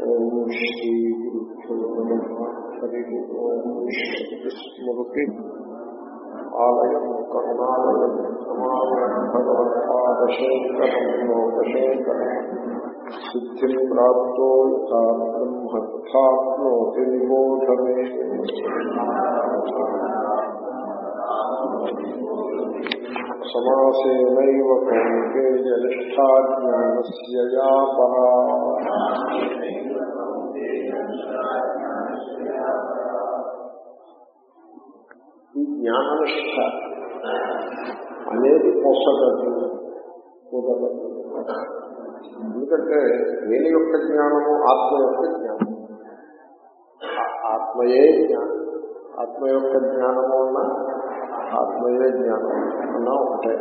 ఓం శ్రీ గురుభ్యో నమః హరి ఓం స్మృతి ఆలయం కరుణాలయం సమాలయం భగవత్పాదశేఖరం లోకశేఖరం సిద్ధిం ప్రాప్తో యథా బ్రహ్మ తథాప్నోతి నిబోధమే సమాసేనైవ కౌంతేయ నిష్ఠా జ్ఞానస్య యా పరా ఈ జ్ఞాననిష్ట అనేది పొసగదు కుదరదు ఎందుకంటే నేను యొక్క జ్ఞానము ఆత్మ యొక్క జ్ఞానం ఆ- ఆత్మయే జ్ఞానం ఆత్మ యొక్క జ్ఞానము అన్న ఆత్మయే జ్ఞానం అన్న ఒకటే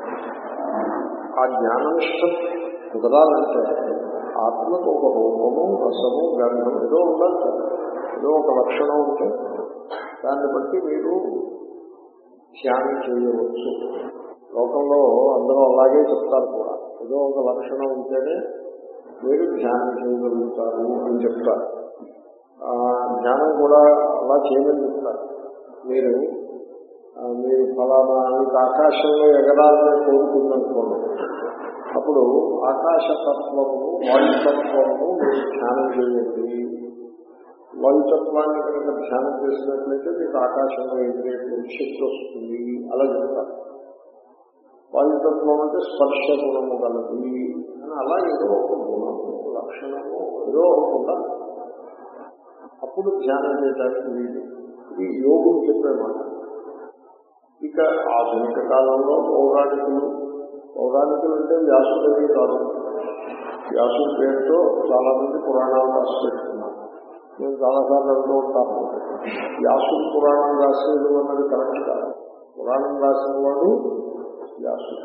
ఆ జ్ఞాననిష్ట కుదరాలంటే ఆత్మకు ఒక రూపము రసము గంధం ఏదో ఉండాలి కదా. ఏదో ఒక లక్షణం ఉంటే దాన్ని బట్టి మీరు ధ్యానం చేయవచ్చు లోకంలో అందరూ అలాగే చెప్తారు కూడా ఏదో ఒక లక్షణం ఉంటేనే మీరు ధ్యానం చేయగలుగుతారు అని చెప్తారు ఆ, ధ్యానం కూడా అలా చేయమని చెప్తారు మీరు ఆ, మీరు ఫలానా మీకు ఆకాశంలో ఎగరాలని కోరుకుందనుకోండి అప్పుడు ఆకాశతత్వము వాయుతత్వము మీరు ధ్యానం చేయండి వాయుతత్వాన్ని కనుక ధ్యానం చేసినట్లయితే మీకు ఆకాశంలో ఎగిరే శక్తి వస్తుంది అలా చెప్తారు వాయుతత్వం అంటే స్పర్శ గుణము గలది అని అలా ఏదో ఒక గుణము లక్షణము ఏదో ఒకటి ఉండాలి అప్పుడు ధ్యానం చేయడానికి వీలు ఇది యోగులు చెప్పే మాట ఇక ఆధునిక కాలంలో పౌరాణికులు పౌరాణికులు అంటే వ్యాసుడవి కాదు వ్యాసుడి పేరుతో చాలా మంది పురాణాలు రాసి పెట్టుకున్నారు నేను చాలాసార్లు అంటూ ఉంటాను వ్యాసుడు పురాణం రాసేది అన్నది కరెక్ట్ కాదు పురాణం రాసిన వాడు వ్యాసుడు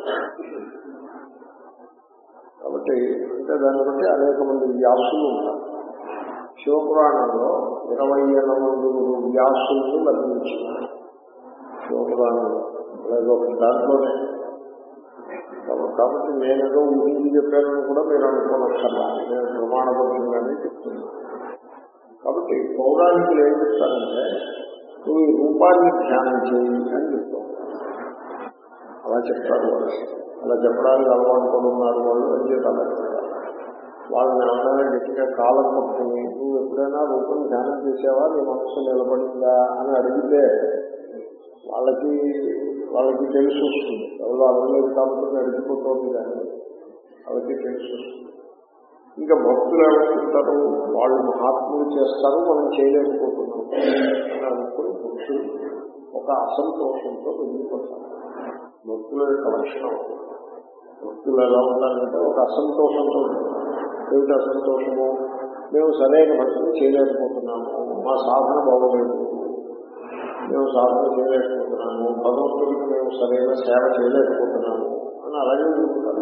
కాబట్టి అంటే దాన్ని బట్టి అనేక మంది వ్యాసులు ఉంటారు శివపురాణంలో ఇరవై ఎనిమిది వ్యాసులను లభించినారు శివపురాణంలో అలాగే ఒక దాంట్లోనే కాబ- కాబట్టి నేనేదో ఊహించి చెప్పానని కూడా మీరు అనుకోనక్కర్లా నేను ప్రమాణబద్ధంగానే చెప్తున్నాను కాబట్టి పౌరాణికులు ఏం చెప్తారంటే నువ్వు ఈ రూపాన్ని ధ్యానం చేయి అని చెప్తావు అలా చెప్తారు వాళ్ళు అలా చెప్పడానికి అలవాటు పడున్నారు వాళ్ళు అని చెప్పి అలా చెప్తారు వాళ్ళని ఏమైనా గట్టిగా కాలం పట్టుకుని నువ్వు ఎప్పుడైనా రూపం ధ్యానం చేసావా నీ మనసు నిలబడిందా అని అడిగితే వాళ్ళకి వాళ్ళకి తెలిసి వస్తుంది ఎవరు అడగలేదు కాబట్టి నడిచిపోతుంది కానీ వాళ్ళకి తెలిసి వస్తుంది ఇంకా భక్తులు ఏమనుకుంటారు వాళ్ళు మహాత్ములు చేస్తారు మనం చేయలేకపోతున్నాం అని అనుకుని భక్తులు ఒక అసంతోషంతో వెళ్ళిపోతారు భక్తుల యొక్క లక్షణం భక్తులు ఎలా ఉంటారంటే ఒక అసంతోషంతో ఉంటారు. ఏమిటి అసంతోషము మేము సరైన భక్తిని చేయలేకపోతున్నాము మా సాధన బాగోలేదు మేము సాధన చేయలేకపోతున్నాము భగవంతుడికి మేము సరైన సేవ చేయలేకపోతున్నాము అని అలాగే ఉంటారు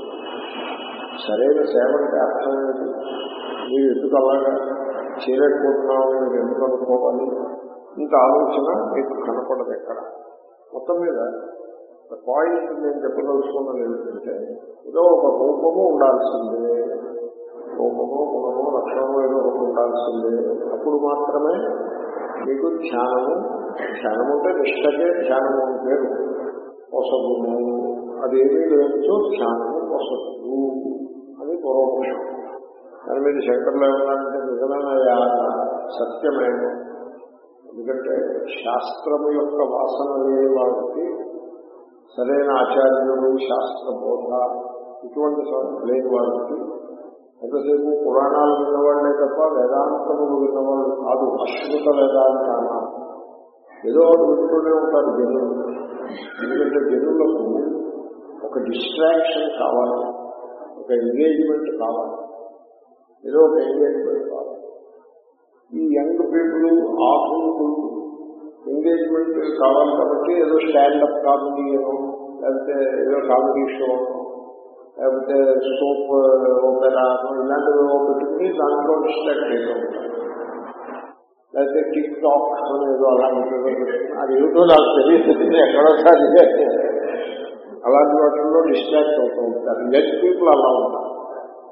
సరైన సేవ అంటే అర్థం ఏంటి మీరు ఎందుకు అలాగా చేయలేకపోతున్నాము మీరు ఎందుకు అనుకోవాలి ఇంత ఆలోచన మీకు కనపడదు ఎక్కడ మొత్తం మీద పాయింట్ నేను చెప్పదలుచుకున్నది ఏంటంటే ఏదో ఒక రూపము ఉండాల్సిందే రూపము గుణము లక్షణము ఏదో ఒకటి ఉండాల్సిందే అప్పుడు మాత్రమే మీకు ధ్యానము ధ్యానము అంటే నిష్టకే ధ్యానము అని పేరు పొసగును అదేమీ లేదో ధ్యానము పొసగు అని పూర్వపక్షం దాని మీద శంకర్లు ఏమన్నారంటే నిజమేనయా సత్యమైన ఎందుకంటే శాస్త్రము యొక్క వాసన లేని వాళ్ళకి సరైన ఆచార్యులు శాస్త్ర బోధ ఇటువంటి స- లేని వాళ్ళకి ఎంతసేపు పురాణాలు విన్నవాళ్లే తప్ప వేదాంతములు విన్నవాళ్ళు కాదు అశ్రుత వేదాంతాన ఏదో ఒకటి వింటూనే ఉంటారు జనులు ఎందుకంటే జనులకు ఒక డిస్ట్రాక్షన్ కావాలి ఒక ఎంగేజ్మెంట్ కావాలి ఏదో ఒక ఎంగేజ్మెంట్ కావాలి ఈ యంగ్ పీపుల్ ఆధునికులు ఎంగేజ్మెంట్ కావాలి కాబట్టి ఏదో స్టాండప్ కామెడీ ఏమో లేకపోతే ఏదో కామెడీ షో లేకపోతే సోప్ ఓపెరా ఇలాంటివి ఏవో పెట్టుకుని దాంట్లో డిస్ట్రాక్ట్ అవుతూ ఉంటారు లేకపోతే టిక్ టాక్ ఏదో అలాంటి ఏదో పెట్టుకుని అది ఏమిటో నాకు తెలియదు ఎక్కడో సారి అలాంటి వాటిల్లో డిస్ట్రాక్ట్ అవుతూ ఉంటారు యంగ్ పీపుల్ అలా ఉంటారు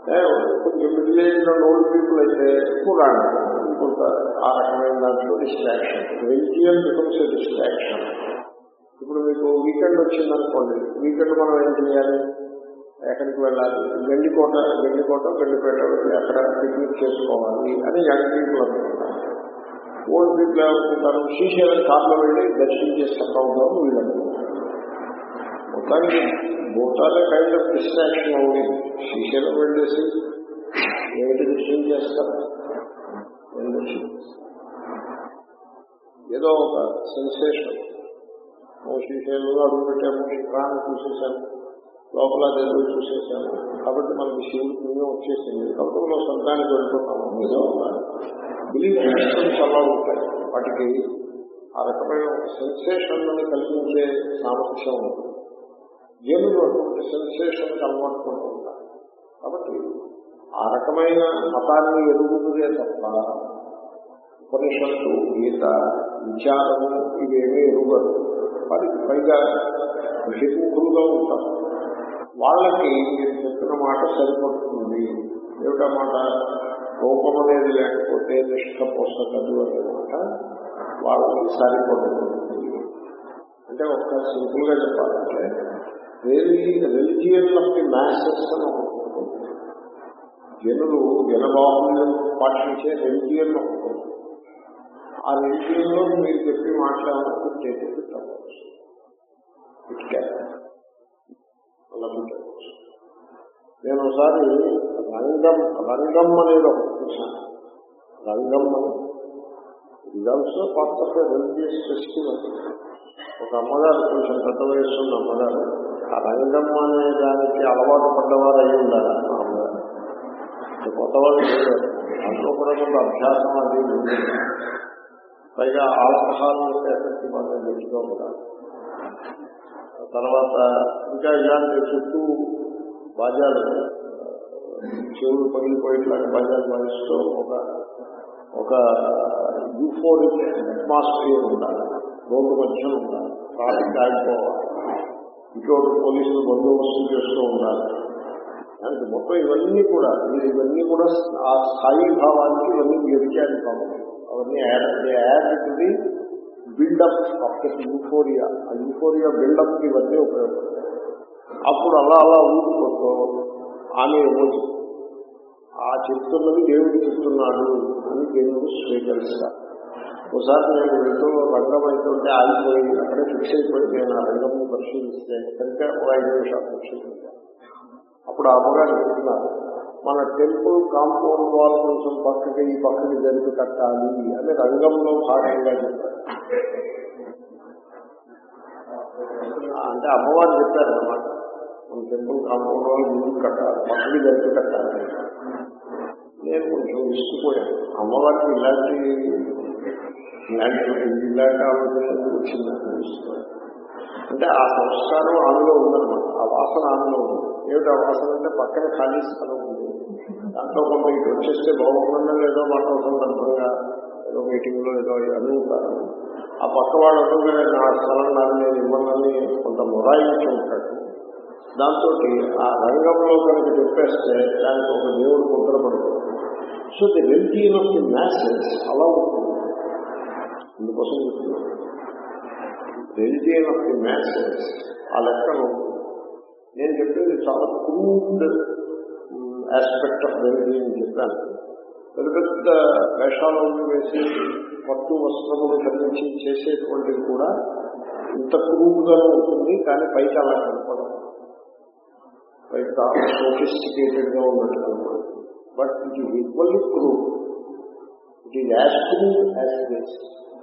ఏ, కొంచెం మిడిల్ ఏజ్ ఓల్డ్ పీపుల్ అయితే పురాణం ఇంకొంత ఆ రకమైన దాంట్లో డిస్ట్రాక్షన్ రెలిజియన్ బికమ్స్ డిస్ట్రాక్షన్ ఇప్పుడు మీకు వీకెండ్ వచ్చిందనుకోండి వీకెండ్ మనం ఏం చేయాలి ఎక్కడికి వెళ్ళాలి గండికోట గండికోట గండిపేట వెళ్ళి అక్కడ పిక్నిక్ చేసుకోవాలి అని యంగ్ పీపుల్ అనుకుంటారు ఓల్డ్ పీపుల్ ఏమనుకుంటారు శ్రీశైలం కార్లో వెళ్ళి దర్శనం చేసుకుంటాం వీళ్ళు అనుకుంటారు మొత్తానికి భూతాలే కైండ్ ఆఫ్ డిస్ట్రాక్షన్ అవుతుంది శ్రీశైలం వెళ్ళేసి ఏమిటి దర్శనం చేస్తారు ఏం దర్శనం చేస్తారు? ఏదో ఒక సెన్సేషన్ ఓ శ్రీశైలంలో అడుగు పెట్టాము శిఖరాన్ని చూసేసాము లోపల అదేదో చూసేసాము కాబట్టి మనకి శివుడి పుణ్యం వచ్చేసింది కాబట్టి మనం స్వర్గానికి వెళ్తున్నాము ఏదో బిలీఫ్ సిస్టమ్స్ అలా ఉంటాయి వాటికి ఆ రకమైన ఒక సెన్సేషన్ కలిగించే సామర్థ్యం ఉంటుంది జనులు అటువంటి సెన్సేషన్ అలవాటు పడుతూ ఉంటారు కాబట్టి ఆ రకమైన మతాన్ని ఎదుగుతుందే తప్ప ఉపనిషత్తు గీత విచారము ఇవేమీ ఎరుగరు వారికి పైగా బహిర్ముఖులుగా ఉంటారు వాళ్ళకి మీరు చెప్పిన మాట సరిపడుతుంది ఏమిటా మాట రూపం అనేది లేకపోతే నిష్ఠ పోషకదు అనే మాట వాళ్ళకి సరిపడుతుంది అంటే ఒక్క సింపుల్ గా చెప్పాలంటే రిలిజియన్ ఆఫ్ ది మ్యాసెస్ అని ఒకటి ఉంటుంది. జనులు జనబాహుల్యం పాటించే రెలిజియన్ ఒకటి ఉంటుంది. ఆ రెలిజియన్ లో మీరు చెప్పి మాట్లాడాలని చేతి పెట్టవచ్చు ఇట్ క్యాన్ అలా పెట్టవచ్చు నేను ఒకసారి రంగం రంగం అనేది ఒకటి చూశాను రంగం అని ఇది also part of religious festival ఒక అమ్మగారు కొంచెం పెద్ద వయసు ఉన్న అమ్మగారు ఆ రంగం అనే దానికి అలవాటు పడ్డవారు అయి ఉండాలి ఆ అమ్మగారు కొత్త వాళ్ళు లేరు. దాంట్లో కూడా కొంత అభ్యాసం అది ఉంది పైగా ఆల్కహాల్ యొక్క ఎఫెక్ట్ బాగా గట్టిగా ఉండాలి తర్వాత ఇంకా ఇలాంటి చుట్టూ బాజాలు చెవులు పగిలిపోయేట్లాగా బాజాలు వాయిస్తూ ఒక ఒక యూఫోరిక్ అట్మాస్ఫియర్ ఉండాలి రోడ్డు మధ్యన ఉండాలి ట్రాఫిక్ ఆగిపోవాలి ఇటువంటి పోలీసులు బందోబస్తు చేస్తూ ఉండాలి దానికి మొత్తం ఇవన్నీ కూడా మీరు ఇవన్నీ కూడా ఆ స్థాయి భావానికి ఇవన్నీ వ్యత్యాసం కావాలి అవన్నీ add to the buildup of the euphoria ఆ యూఫోరియా బిల్డప్ కి ఇవన్నీ ఉపయోగపడతాయి అప్పుడు అలా అలా ఊరుకుంటూ ఆమె రోజు ఆ చెప్తున్నది దేవుడు చెప్తున్నాడు అని దేవుడు స్వీకరిస్తారు ఒకసారి నేను వెళ్తూ రంగం అవుతుంటే ఆగిపోయి అక్కడే ఫిక్స్ అయిపోయి నేను ఆ రంగంని పరిశీలిస్తే కనుక ఒక ఐదు నిమిషాలు పరిశీలించాను అప్పుడు ఆ అమ్మగారు చెప్తున్నారు మన టెంపుల్ కాంపౌండ్ వాల్ కొంచెం పక్కకి ఈ పక్కకి జరిపి కట్టాలి అని రంగంలో భాగంగా చెప్పారు అంటే అమ్మవారు చెప్పారు అన్నమాట మన టెంపుల్ కాంపౌండ్ వాల్ ముందు కట్టాలి పక్కకి జరిపి కట్టాలి నేను కొంచెం విసిగిపోయాను అమ్మవారికి ఇలాంటి ఇలాంటి ఇలాంటి ఆలోచన ఎందుకు వచ్చిందని విసిగిపోయాను అంటే ఆ సంస్కారం ఆమెలో ఉందన్నమాట ఆ వాసన ఆమెలో ఉంది ఏమిటి ఆ వాసన అంటే పక్కన ఖాళీ స్థలం ఉంది దాంట్లో కొంత ఇటు వచ్చేస్తే బాగుంటుందని ఏదో మాట సందర్భంగా ఏదో మీటింగ్ లో ఏదో అనుకుంటారు ఆ పక్క వాళ్ళు అనుకునే నా స్థలం నాది నేను ఇవ్వాలని కొంత మొరాయించి ఉంటాడు దాంతో ఆ రంగంలో కనుక చెప్పేస్తే దానికి ఒక దేవుడు ముద్ర పడుతుంది so the religion of the masses అలా ఉంటుంది అందుకోసం చెప్తున్నాను రెలిజియన్ ఆఫ్ ది మ్యాసెస్ ఆ లెక్కలో నేను చెప్పేది చాలా క్రూడ్ ఆస్పెక్ట్ ఆఫ్ రెలిజియన్ చెప్పాను పెద్ద పెద్ద వేషాలు వేసి పట్టు వస్త్రములు ధరించి చేసేటువంటిది కూడా ఇంత క్రూడ్గానే ఉంటుంది కానీ పైకి అలా కనపడదు పైకి చాలా సోఫిస్టికేటెడ్ గా ఉన్నట్టు కనపడదు but it is equally crude it is as crude as this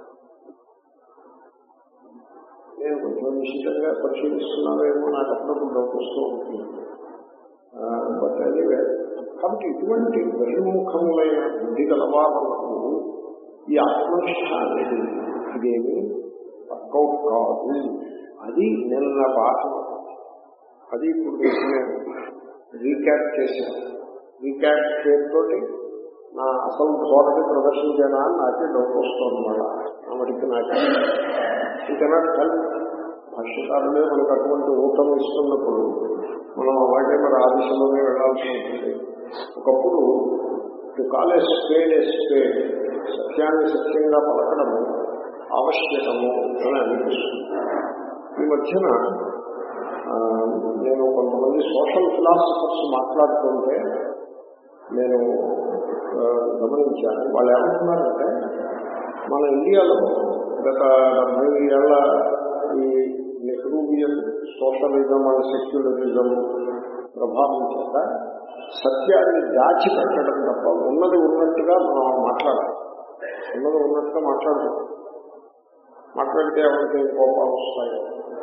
నేను కొంచెం నిశ్చితంగా పరిశీలిస్తున్నానేమో నాకు అప్పుడప్పుడు డౌట్ వస్తూ ఉంటుంది బట్ అనివే కాబట్టి ఇటువంటి బహిర్ముఖములైన బుద్ధి గలవాళ్ళకు ఈ ఆత్మనిష్ట అనేది ఇదేమి వర్కౌట్ కాదు అది నిన్న పాఠం అది ఇప్పుడు నేను రీక్యాప్ చేశాను రీక్యాప్ పేరుతోటి నా అసలు ధోరణి ప్రదర్శించానా అని నాకే డౌట్ వస్తుంది అన్నమాట నా మటుకు నాకే ఇంకా నాకు భాష్యకారులే మనకు అటువంటి ఊతం ఇస్తున్నప్పుడు మనం అలాగే మరి ఆ దిశలోనే వెళ్లాల్సి ఉంటుంది ఒకప్పుడు టు కాలే స్పేడ్ ఏ స్పేడ్ సత్యాన్ని సత్యంగా పలకడము ఆవశ్యకము అని అనిపిస్తుంది ఈ మధ్యన ఆ, నేను కొంతమంది సోషల్ ఫిలాసఫర్స్ మాట్లాడుతుంటే నేను ఆ, గమనించాను వాళ్ళు ఏమంటున్నారంటే మన ఇండియాలో గత డెబ్బై ఏళ్ల ఈ నెహ్రూవియన్ సోషలిజం అండ్ సెక్యులరిజం ప్రభావం చేత సత్యాన్ని దాచిపెట్టడం తప్ప ఉన్నది ఉన్నట్టుగా మనం మాట్లాడాలి ఉన్నది ఉన్నట్టుగా మాట్లాడదాం మాట్లాడితే ఎవరికి కోపాలు వస్తాయి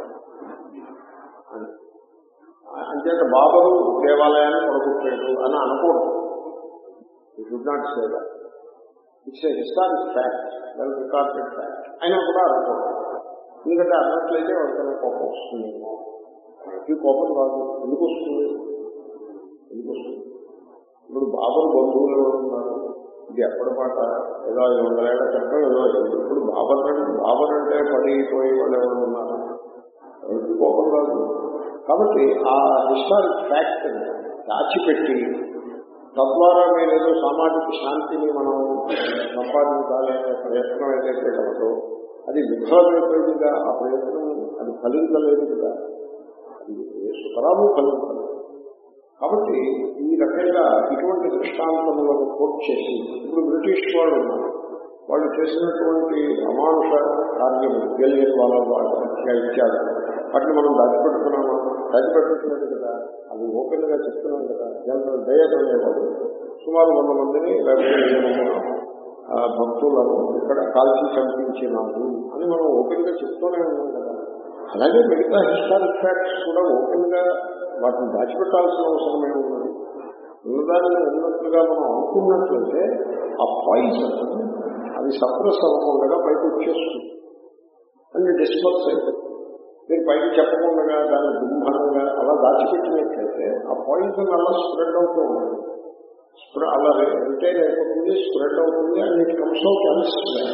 అని అంచేత బాబరు దేవాలయాన్ని పడగొట్టాడు అని అనకూడదు you should not say that it's a historic fact well recorded fact అయినా కూడా అనుకోండి ఎందుకంటే అన్నట్లయితే ఎవరికైనా కోపం వస్తుందేమో ఈ కోపం రాదు ఎందుకు వస్తుంది ఎందుకు వస్తుంది ఇప్పుడు బాబరు బంధువులు ఎవరు ఉన్నారు ఇది ఎప్పటి మాట ఏదో ఐదు వందల ఏళ్ళ క్రితం ఏదో అయింది. ఇప్పుడు బాబర్ అంటే బాబర్ అంటే పడిపోయి వాళ్ళు ఎవరు ఉన్నారు ఎవరికి కోపం రాదు కాబట్టి ఆ హిస్టారిక్ ఫ్యాక్ట్ దాచిపెట్టి తద్వారా మీరు ఏదో సామాజిక శాంతిని మనం సంపాదించాలి అనే ప్రయత్నం ఏదైతే కలదో అది విఫలమైపోయిందిగా ఆ ప్రయత్నం అది ఫలించలేదు కదా అది సుతరాము ఫలించలేదు కాబట్టి ఈ రకంగా ఇటువంటి దృష్టాంతములను కోట్ చేసి ఇప్పుడు బ్రిటిష్ వాళ్ళు ఉన్నారు వాళ్ళు చేసినటువంటి అమానుష కార్యము గెలియని వాళ్ళ వాటిగా ఇచ్చారు వాటిని మనం దాచిపెట్టుకున్నాము దాచిపెట్టట్లేదు కదా అది ఓపెన్ గా చెప్తున్నాం కదా జనరల్ డయర్ అనేవాడు సుమారు వంద మందిని లేకపోతే వెయ్యి మందిని ఆ, భక్తులను ఇక్కడ కాల్చి చంపించినాము అని మనం ఓపెన్ గా చెప్తూనే ఉన్నాం కదా అలాగే మిగతా హిస్టారిక్ ఫ్యాక్ట్స్ కూడా ఓపెన్ గా వాటిని దాచిపెట్టాల్సిన అవసరం ఏమున్నది ఉన్నదాన్ని ఉన్నట్లుగా మనం అనుకున్నట్లయితే ఆ పాయిజన్ అది సప్రెస్ అవ్వకుండా పైకి వచ్చేస్తుంది అన్ని డిస్పర్స్ అయిపోతుంది మీరు పైకి చెప్పకుండా దాన్ని దుంభనంగా అలా దాచిపెట్టినట్లయితే ఆ పాయిజన్ అలా స్ప్రెడ్ అవుతూ ఉంటుంది స్ప్రెడ్ అలా రిటైన్ అయిపోతుంది స్ప్రెడ్ అవుతుంది and it comes out unspread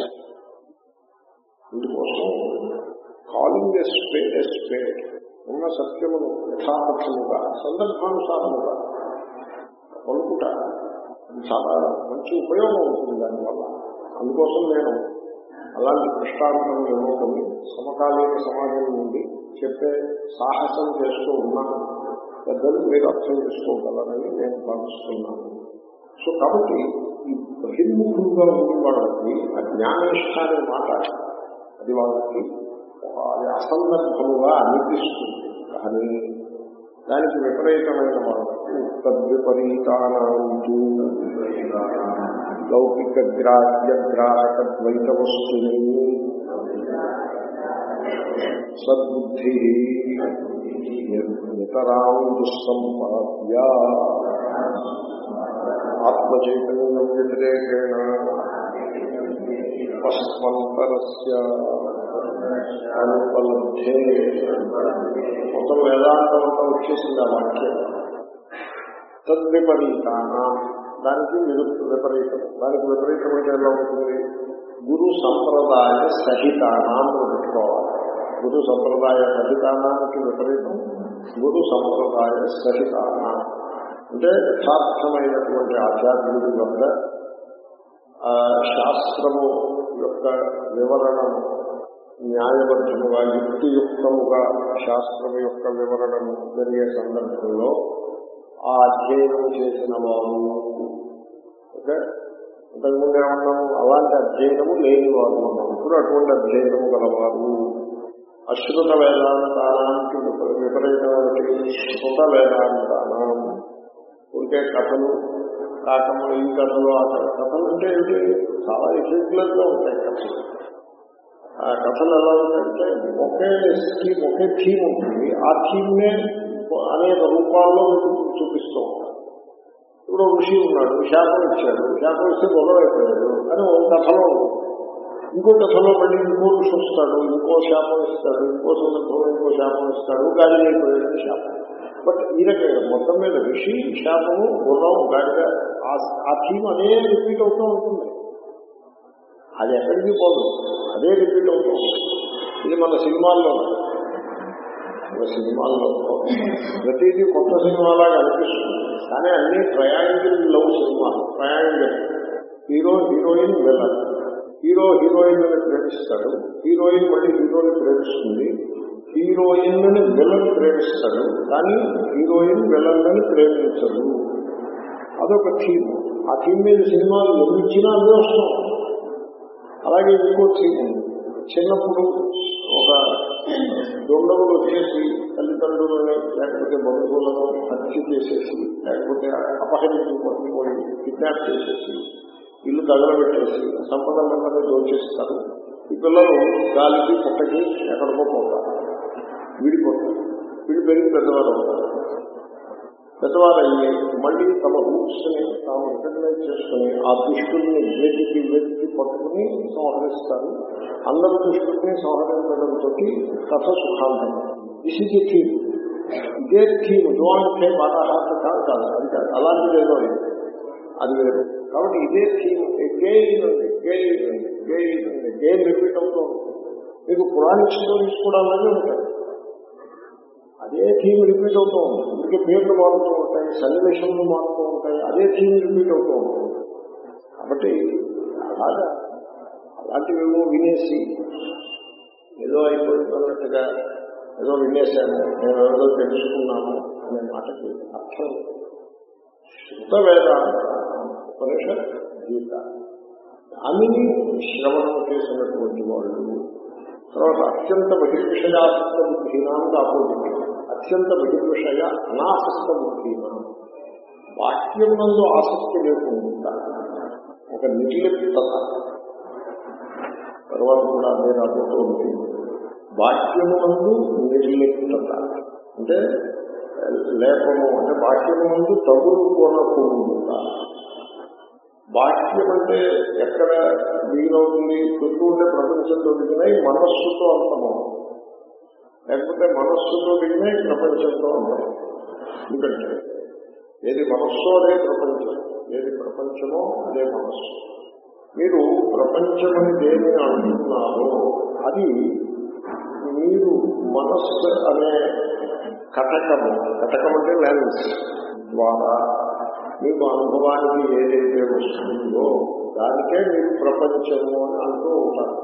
ఇందుకోసం calling a spade a spade ఉన్న సత్యమును యథార్థముగా సందర్భానుసారముగా పలుకుట అది చాలా మంచి ఉపయోగం ఉంటుంది దానివల్ల అందుకోసం నేను అలాంటి దృష్టాంతం ఇవ్వకొని సమకాలీన సమాజం నుండి చెప్పే సాహసం చేస్తూ ఉన్నాను పెద్దలు మీరు అర్థం చేసుకోగలరని నేను భావిస్తున్నాను సో కాబట్టి ఈ బహిర్ముఖులుగా ఉండే వాళ్ళకి ఆ జ్ఞానిష్ట అనే మాట అది వాళ్ళకి ఒక అది అసందర్భముగా అనిపిస్తుంది కానీ దానికి విపరీతమైన వాళ్ళకి తద్విపరీతానంటూ లౌకిక గ్రాహ్య గ్రాహక ద్వైత వస్తుని సద్బుద్ధి నితరాం దుస్సంపాద్య ఆత్మచైతన్యం వ్యతిరేకేణ పశ్వంతరస్య అనుపలబ్ధే మొత్తం వేదాంతం అంతా వచ్చేసింది ఆ వాక్యం తద్విపరీతానం దానికి విరు- విపరీతం దానికి విపరీతం అంటే ఎలా ఉంటుంది గురు సంప్రదాయ సహితానాన్ని పెట్టుకోవాలి గురు సంప్రదాయ సహితానానికి విపరీతం గురు సంప్రదాయ సహితానా అంటే యథార్థమైనటువంటి ఆచార్యుడి వద్ద ఆ శాస్త్రము యొక్క వివరణము న్యాయబద్ధముగా యుక్తియుక్తముగా శాస్త్రము యొక్క వివరణము జరిగే సందర్భంలో ఆ అధ్యయనం చేసిన వారు ఓకే ఇంతకుముందు ఏమన్నాము అలాంటి అధ్యయనము లేని వారు అన్నాము ఇప్పుడు అటువంటి అధ్యయనము గలవారు అశ్రుత వేదాంతానానికి విప- విపరీతమైన శృత వేదాంతానం ఉంటే కథలు కాకములు ఈ కథలు ఆ కథలు కథలు అంటే ఏంటి చాలా ఎఫెక్ట్లెస్ గా ఉంటాయి కథలు ఆ కథలు ఎలా ఉంటాయంటే ఒకే స్కీమ్ ఒకే థీమ్ ఉంటుంది ఆ థీమ్ నే అనేక రూపాల్లో మీకు చూపిస్తూ ఉంటారు ఇప్పుడు ఒక ఋషి ఉన్నాడు శాపం ఇచ్చాడు శాపం ఇస్తే గొడవ అయిపోయాడు అని ఒక కథలో ఉంటుంది ఇంకో కథలో మళ్ళీ ఇంకో ఋషి వస్తాడు ఇంకో శాపం ఇస్తాడు ఇంకో సందర్భంలో ఇంకో శాపం ఇస్తాడు గాలి అయిపోయాడు శాపం బట్ ఈ రకంగా మొత్తం మీద ఋషి శాపము గుర్రం గాడిద ఆ- ఆ థీమ్ అదే రిపీట్ అవుతూ ఉంటుంది అది ఎక్కడికి పోదు అదే రిపీట్ అవుతూ ఉంటుంది ఇది మన సినిమాల్లో ఒక సినిమాల్లో ప్రతిదీ కొత్త సినిమాలాగా అనిపిస్తుంది కానీ అన్ని triangle love cinema triangle hero heroine villain hero heroine అని ప్రేమిస్తాడు హీరోయిన్ మళ్ళీ హీరోని ప్రేమిస్తుంది హీరోయిన్ అని విలన్ ప్రేమిస్తాడు కానీ హీరోయిన్ విలన్ అని ప్రేమించడు అదొక థీమ్ ఆ థీమ్ మీద సినిమాలు ఎన్ని ఇచ్చినా అదే వస్తాం అలాగే ఇంకో థీమ్ ఉంది చిన్నప్పుడు ఒక దొంగలు వచ్చేసి తల్లిదండ్రులని లేకపోతే బంధువులను హత్య చేసేసి లేకపోతే అపహరించి పట్టుకుపోయి కిడ్నాప్ చేసేసి ఇల్లు తగలబెట్టేసి సంపదలందరినీ దోచేస్తారు ఈ పిల్లలు గాలికి పుట్టకి ఎక్కడికో పోతారు విడిపోతారు వీడి పెరిగి పెద్దవారు అవుతారు పెద్దవారు అయ్యి మళ్ళీ తమ రూట్స్ ని తాము రికగ్నైజ్ చేసుకుని ఆ దుష్టుల్ని వెతికి వెతికి పట్టుకుని సంహరిస్తారు అందరు దుష్టుల్ని సంహరించడంతో కథ సుఖాంతం దిస్ ఇస్ థీమ్ ఇదే థీమ్ డోంట్ వాటాహార్త కాదు కాదు అది కాదు అలాంటిది ఏదో లేదు. అది వేరు కాబట్టి ఇదే థీమ్ గెయిన్ ఉంది గెయిన్ ఉంది గెయిన్ ఉంది గెయిన్ రిపీట్ అవుతూ ఉంటుంది మీకు పురాణిక స్టోరీస్ కూడా అలాగే ఉంటాయి అదే థీమ్ రిపీట్ అవుతూ ఉంటుంది అందుకే పేర్లు మారుతూ ఉంటాయి సన్నివేశంలు మారుతూ ఉంటాయి అదే థీమ్ రిపీట్ అవుతూ ఉంటుంది కాబట్టి అలాగా అలాంటివేమో వినేసి ఏదో అయిపోతున్నట్టుగా ఏదో వినేశాను నేను ఏదో తెలుసుకున్నాను అనే మాటకి అర్థం శుద్ధ వేదాంత ఉపనిషత్ గీత దానిని శ్రవణం చేసినటువంటి వాళ్ళు తర్వాత అత్యంత బహిర్విషయాసక్త బుద్ధినానికి ఆపోజిట్ అత్యంత బహిర్విషయ అనాసక్త బుద్ధినాం వాక్యం నందు ఆసక్తి లేకుండా ఒక నిర్లిప్తత తర్వాత కూడా అదే రాబోతూ ఉంది వాక్యము నందు నిర్లిప్తత అంటే లేపము అంటే వాక్యము నందు తగులు కొనకుండా వాక్యం అంటే ఎక్కడ వీలవుతుంది చుట్టూ ఉండే ప్రపంచంతో దిగినాయి మనస్సుతో అంతమవుతుంది లేకపోతే మనస్సుతో దిగినాయి ప్రపంచంతో అంతమం ఎందుకంటే ఏది మనస్సో అదే ప్రపంచం ఏది ప్రపంచమో అదే మనస్సు మీరు ప్రపంచమని దేని అంటున్నారో అది మీరు మనస్సు అనే కటకము కటకం అంటే లెన్స్ ద్వారా మీకు అనుభవానికి ఏదైతే వస్తుందో దానికే మీరు ప్రపంచము అని అంటూ ఉంటారు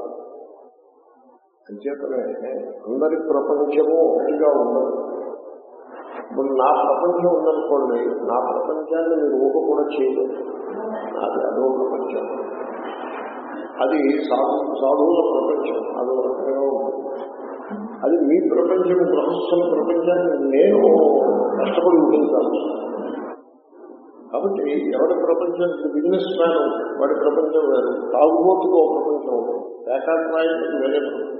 అంచేతనే అందరి ప్రపంచము ఒకటిగా ఉండదు ఇప్పుడు నా ప్రపంచం ఉందనుకోండి నా ప్రపంచాన్ని మీరు ఊహ కూడా చేయలేదు నాది అదో ప్రపంచం అది సాధు సాధువుల ప్రపంచం అదో రకంగా ఉంటుంది అది మీ ప్రపంచం గృహస్థుల ప్రపంచాన్ని నేను కష్టపడి ఊహించాలి కాబట్టి ఎవరి ప్రపంచం బిజినెస్ మ్యాన్ వాడి ప్రపంచం వేరు తాగుబోతుకు ఒక ప్రపంచం ఉంటుంది ఏకాగ్రాయకు వేరే ప్రపంచం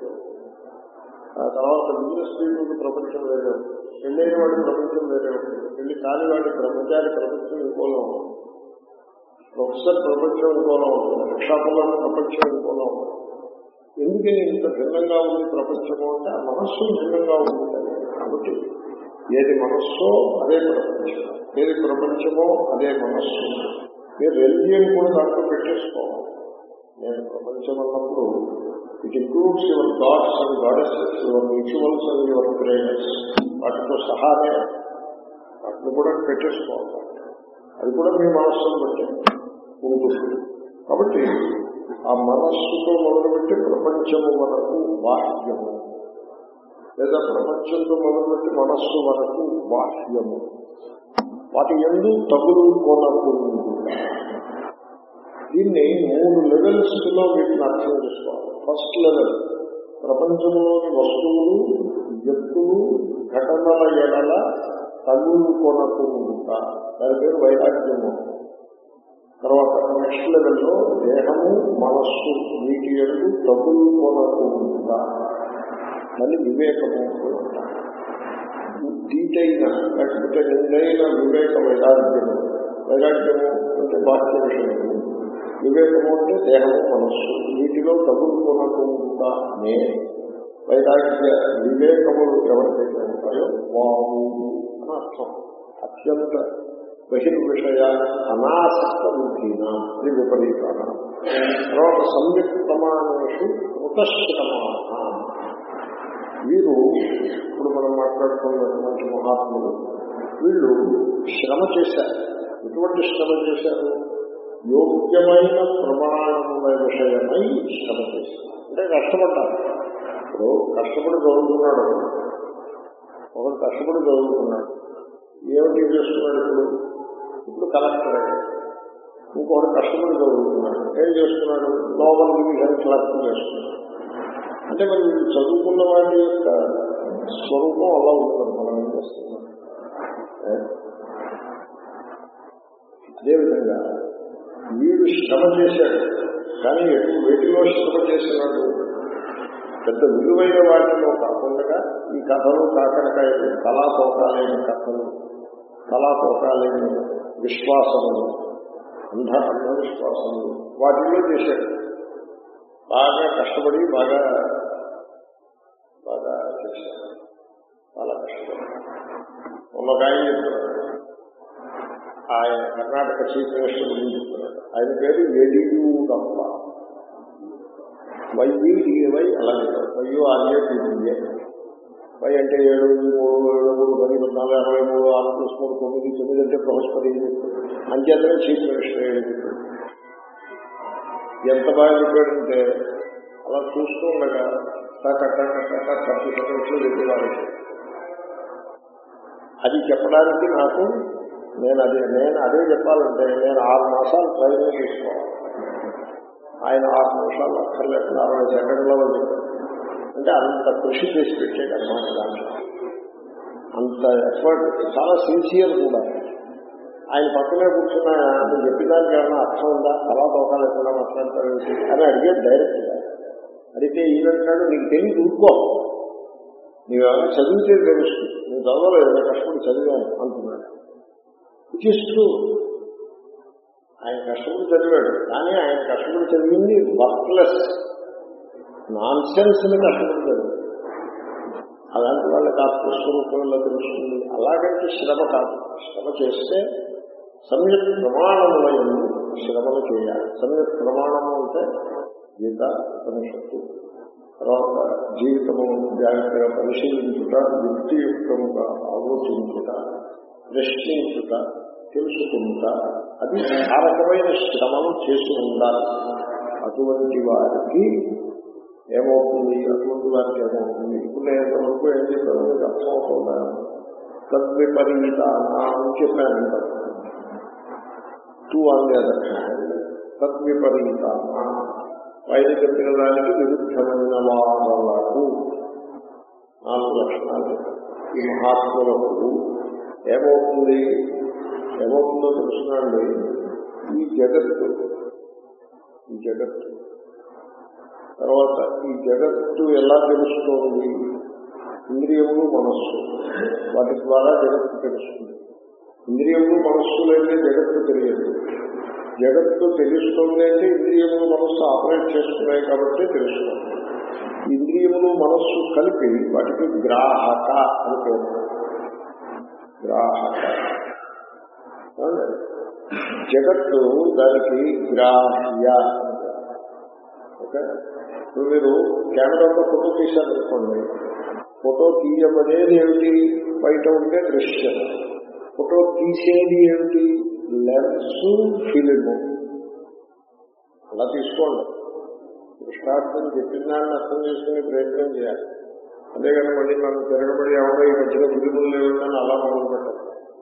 ఆ తర్వాత బిజినెస్ పీపుల్కి ప్రపంచం వేరే ఉంటుంది పెళ్ళైన వాడి ప్రపంచం వేరే ఉంటుంది పెళ్లి కాని వాడి ప్రపంచాన్ని ప్రపంచం ఇంకోలో ఉంటుంది ప్రొఫెసర్ ప్రపంచం ఇంకోలో ఉంటుంది రిక్షాపుల ప్రపంచం ఇంకోలో ఉంటుంది ఎందుకని ఇంత భిన్నంగా ఉంది ప్రపంచము అంటే ఆ మనస్సు భిన్నంగా ఉంది కాబట్టి ఏది మనస్సో అదే ప్రపంచం ఏది ప్రపంచమో అదే మనస్సు మీరు రెలిజియన్ కూడా దాంట్లో పెట్టేసుకోవాలి నేను ప్రపంచం అన్నప్పుడు it includes your gods and goddesses your rituals and your prayers వాటితో సహానే వాటిని కూడా పెట్టేసుకోవాలి అది కూడా మీ మనస్సును బట్టి ఉంటుంది కాబట్టి ఆ మనస్సుతో మొదలుపెట్టి ప్రపంచము వరకు బాహ్యము లేదా ప్రపంచంతో మొదలుపెట్టి మనస్సు వరకు బాహ్యము వాటి ఎందు తగులు కొనకూడదు దీన్ని మూడు లెవెల్స్ లో వీటిని అర్థం చేసుకోవాలి ఫస్ట్ లెవెల్ ప్రపంచంలోని వస్తువులు వ్యక్తులు ఘటనల ఎడల తగులు కొనకుండా దాని పేరు వైరాగ్యము తర్వాత నెక్స్ట్ లెవెల్లో దేహము మనస్సు వీటి ఎందు తగులు కొనకుండా మళ్ళీ వివేకము దీటైన లేకపోతే నిందైన వివేక వైరాగ్యము వైరాగ్యము అంటే బాహ్య విషయము వివేకము అంటే దేహము మనస్సు వీటిలో తగులుకొనకుండానే వైరాగ్య వివేకములు ఎవరికైతే ఉంటాయో వాము అని అర్థం అత్యంత బహిర్విషయ అనాసక్త బుద్ధిన ఇది విపరీతాన తర్వాత సంయుక్తమానేషు కృతశ్రమాన వీరు ఇప్పుడు మనం మాట్లాడుకున్నటువంటి మహాత్ములు వీళ్ళు శ్రమ చేశారు ఎటువంటి శ్రమ చేశారు యోగ్యమైన ప్రమాణముల విషయమై శ్రమ చేశారు అంటే కష్టపడ్డారు ఇప్పుడు కష్టపడి చదువుతున్నాడు ఒకడు కష్టపడి చదువుతున్నాడు ఏమిటి చేస్తున్నాడు ఇప్పుడు ఇప్పుడు కలెక్టర్ అయ్యాడు ఇంకొకటి కష్టపడి చదువుతున్నాడు ఏం చేస్తున్నాడు లోపల డివిజన్ క్లర్క్ చేస్తున్నాడు అంటే మరి వీళ్ళు చదువుకున్న వాటి యొక్క స్వరూపం అలా ఉంటుంది మనం ఏం చేస్తున్నాం ఏ? అదేవిధంగా వీడు శ్రమ చేశాడు కానీ ఎటు వేటిలో శ్రమ చేసినాడు పెద్ద విలువైన వాటిలో కాకుండా ఈ కథలు కాకరకాయలు కళాపోకాలైన కథలు కళాపోకాలైన విశ్వాసములు అంధ అంధవిశ్వాసములు వాటిలో చేశాడు బాగా కష్టపడి బాగా బాగా చేశాడు చాలా కష్టపడి ఒక ఆయన చెప్తున్నాడు ఆయన కర్ణాటక చీఫ్ మినిస్టర్ గురించి చెప్తున్నాడు ఆయన పేరు యడియూరప్ప వైవై అలాగే వైయు ఆర్ఏ పీపీఏ వై అంటే ఏడు మూడు ఏడు మూడు పది పద్నాలుగు అరవై మూడు ఆరు ప్లస్ మూడు తొమ్మిది తొమ్మిది అంటే బృహస్పతి అంచేతనే చీఫ్ మినిస్టర్ ఏడు చెప్పాడు ఎంత బాగా చెప్పాడంటే అలా చూస్తూ ఉండగా టక టక టక థర్టీ సెకండ్స్ చెప్పేవారు అది చెప్పడానికి నాకు నేను అదే నేను అదే చెప్పాలంటే నేను ఆరు మాసాలు ట్రైనింగ్ తీసుకోవాలి ఆయన ఆరు నిమిషాలు అక్కర్లేకుండా అరవై సెకండ్లలో చెప్పారు అంటే అంత కృషి చేసి పెట్టాడు అన్నమాట దాంట్లో అంత ఎఫర్ట్ చాలా సిన్సియర్ కూడా ఆయన పక్కనే కూర్చున్న నేను చెప్పిదానికి ఏమైనా అర్థం ఉందా అలా తోకాలు ఎక్కడ మాట్లాడతారు అని అడిగాడు డైరెక్ట్గా అడిగితే ఈయనంటాడు నీకు తెలియదు ఊరుకో నీవేమైనా చదివితే తెలుస్తుంది నువ్వు చదవలేదు నేను కష్టపడి చదివాను అంటున్నాడు ఇట్ ఈస్ ట్రూ ఆయన కష్టపడి చదివాడు కానీ ఆయన కష్టపడి చదివింది వర్క్లెస్ నాన్ సెన్స్ ని కష్టపడి చదివాడు అలాంటి వాళ్ళకి ఆత్మస్వరూపంలో తెలుస్తుంది అలాగంటే శ్రమ కాదు శ్రమ చేస్తే సమ్యక్ ప్రమాణముల ఎందు శ్రమను చేయాలి సమ్యక్ ప్రమాణము అంటే గీత ఉపనిషత్తు తర్వాత జీవితము జాగ్రత్తగా పరిశీలించుట యుక్తియుక్తముగా ఆలోచించుట ప్రశ్నించుట తెలుసుకుంటా అది ఆ రకమైన శ్రమను చేసి ఉండాలి అటువంటి వారికి ఏమవుతుంది అటువంటి వారికి ఏమవుతుంది ఇప్పుడు నేను ఇంతవరకు ఏం చెప్పాను మీకు అర్థమవుతుందా తద్విపరీత అని చెప్పాను too on the other hand తద్విపరీత పైన చెప్పిన దానికి విరుద్ధమైన వాదలకు నాలుగు లక్షణాలు చెప్పారు. ఈ మహాత్ములకు ఏమవుతుంది ఏమవుతుందో తెలుసునండి ఈ జగత్తు ఈ జగత్తు తర్వాత ఈ జగత్తు ఎలా తెలుస్తోంది ఇంద్రియములు మనస్సు వాటి ద్వారా జగత్తు తెలుస్తుంది ఇంద్రియములు మనస్సులైతే జగత్తు తెలియదు జగత్తు తెలుస్తుంది అంటే ఇంద్రియములు మనస్సు ఆపరేట్ చేస్తున్నాయి కాబట్టి తెలుస్తుంది ఇంద్రియములు మనస్సు కలిపి వాటికి గ్రాహక అని పేరు గ్రాహక ఏమండి? జగత్తు దానికి గ్రాహ్య అంటారు. ఓకే ఇప్పుడు మీరు కెమెరాతో ఫోటో తీశారనుకోండి ఫోటో తీయబడేది ఏమిటి బయట ఉండే దృశ్యం ఫోటో తీసేది ఏమిటి లెన్స్ ఫిలిము అలా తీసుకోండి దృష్టార్థం చెప్పిన దాన్ని అర్థం చేసుకునే ప్రయత్నం చేయాలి అంతేగాని మళ్ళీ మనం తిరగబడి ఎవరో ఈ మధ్యలో ఫిలిములు లేవని అలా మొదలు పెట్టాలి